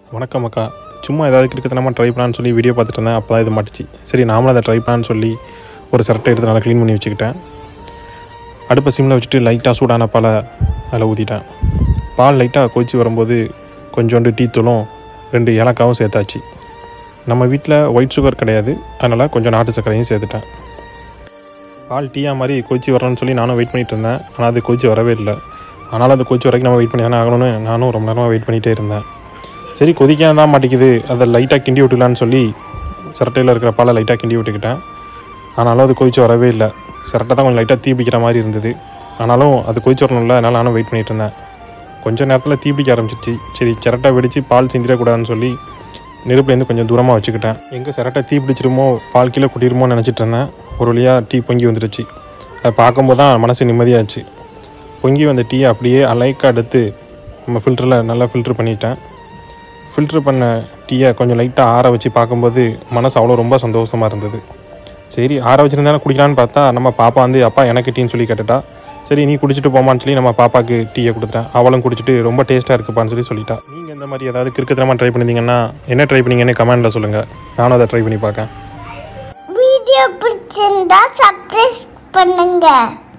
வணக்கம் அக்கா சும்மா ஏதாவது கிறுக்கத்தனமாக ட்ரை பண்ணலான்னு சொல்லி வீடியோ பார்த்துட்டு இருந்தேன் அப்போ தான் இது மாட்டுச்சு சரி நாமளும் அதை ட்ரை பண்ணலான்னு சொல்லி ஒரு சரட்டை எடுத்து நல்லா க்ளீன் பண்ணி வச்சுக்கிட்டேன் அடுப்பை சிம்மில் வச்சுட்டு லைட்டாக சூடான பாலை அதில் ஊற்றிட்டேன் பால் லைட்டாக கொதிச்சு வரும்போது கொஞ்சோண்டு டீ தூளும் ரெண்டு ஏலக்காவும் சேர்த்தாச்சு நம்ம வீட்டில் ஒயிட் சுகர் கிடையாது அதனால் கொஞ்சம் நாட்டு சர்க்கரையும் சேர்த்துட்டேன் பால் டீயா மாதிரி கொதிச்சு வரணும்னு சொல்லி நானும் வெயிட் பண்ணிட்டு இருந்தேன் ஆனால் அது கொதிச்சு வரவே இல்லை ஆனாலும் அது கொதிச்சு வரைக்கும் நம்ம வெயிட் பண்ணி தானே ஆகணும்னு நானும் ரொம்ப நேரமாக வெயிட் பண்ணிகிட்டே இருந்தேன் சரி கொதிக்க தான் மாட்டேங்குது அதை லைட்டாக கிண்டி விட்டுலான்னு சொல்லி சிரட்டையில் இருக்கிற பாலை லைட்டாக கிண்டி விட்டுக்கிட்டேன் ஆனாலும் அது கொதிச்சு வரவே இல்லை சிரட்டை தான் கொஞ்சம் லைட்டாக தீ பிடிக்கிற மாதிரி இருந்தது ஆனாலும் அது கொதிச்சு வரணும்ல அதனால் நானும் வெயிட் பண்ணிட்டு இருந்தேன் கொஞ்ச நேரத்தில் தீ பிடிக்க ஆரம்பிச்சிச்சு சரி சிரட்டை வெடித்து பால் சிந்திடக்கூடாதுன்னு சொல்லி நெருப்புலேருந்து கொஞ்சம் தூரமாக வச்சுக்கிட்டேன் எங்கே சிரட்டை தீ பிடிச்சிருமோ பால் கீழே குட்டிருமோன்னு நினச்சிட்டு இருந்தேன் ஒரு வழியாக டீ பொங்கி வந்துடுச்சு அதை பார்க்கும்போது தான் மனசு நிம்மதியாச்சு பொங்கி வந்த டீயை அப்படியே அலைக்காக எடுத்து நம்ம ஃபில்டரில் நல்லா ஃபில்ட்ரு பண்ணிட்டேன் ஃபில்ட்ரு பண்ண டீயை கொஞ்சம் லைட்டாக ஆற வச்சு பார்க்கும்போது மனசு அவ்வளோ ரொம்ப சந்தோஷமாக இருந்தது சரி ஆற வச்சுருந்தாலும் குடிக்கலான்னு பார்த்தா நம்ம பாப்பா வந்து அப்பா எனக்கு டீன்னு சொல்லி கேட்டுட்டா சரி நீ குடிச்சிட்டு போமான்னு சொல்லி நம்ம பாப்பாக்கு டீயை கொடுத்துட்டேன் அவளும் குடிச்சிட்டு ரொம்ப டேஸ்ட்டாக இருக்குப்பான்னு சொல்லி சொல்லிட்டா நீங்கள் இந்த மாதிரி ஏதாவது கிறுக்கத்தனமாக ட்ரை பண்ணியிருந்தீங்கன்னா என்ன ட்ரை பண்ணீங்கன்னு கமெண்ட்டில் சொல்லுங்கள் நானும் அதை ட்ரை பண்ணி பார்க்கேன் வீடியோ பிடிச்சிருந்தா சப்ஸ்கிரைப் பண்ணுங்க